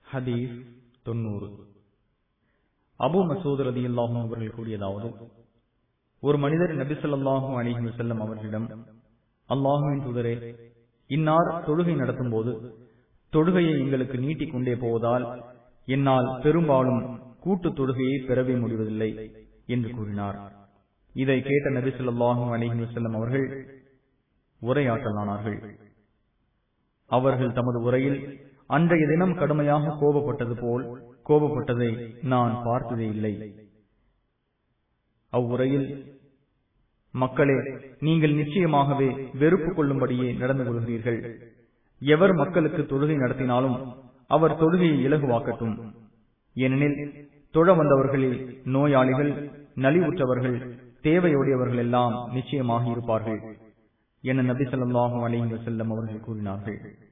ஹதீஸ் தொன்னூறு அபு மசூத் ரதி அல்லாஹும் அவர்கள் கூறியதாவது ஒரு மனிதர் நபி ஸல்லல்லாஹு அலைஹி வஸல்லம் அவர்களிடம் அல்லாஹுவின் தூதரே இன்னார் தொழுகை நடத்தும் போது தொழுகையை எங்களுக்கு நீட்டிக் கொண்டே போவதால் என்னால் பெரும்பாலும் கூட்டு தொழுகையை பெறவே முடிவதில்லை என்று கூறினார் இதை கேட்ட நபி ஸல்லல்லாஹு அலைஹி வஸல்லம் அவர்கள் உரையாற்றலானார்கள் அவர்கள் தமது உரையில் அன்றைய தினம் கடுமையாக கோபப்பட்டது போல் கோபப்பட்டதை நான் பார்த்ததே இல்லை அவ்வுரையில் மக்களே நீங்கள் நிச்சயமாகவே வெறுப்பு கொள்ளும்படியே நடந்து கொள்கிறீர்கள் எவர் மக்களுக்கு தொழுகை நடத்தினாலும் அவர் தொழுகையை இலகுவாக்கட்டும் ஏனெனில் தொழ வந்தவர்களில் நோயாளிகள் நலிவுற்றவர்கள் தேவையுடையவர்கள் எல்லாம் நிச்சயமாக இருப்பார்கள் என நபி ஸல்லல்லாஹு அலைஹி வஸல்லம் அவர்கள் கூறினார்கள்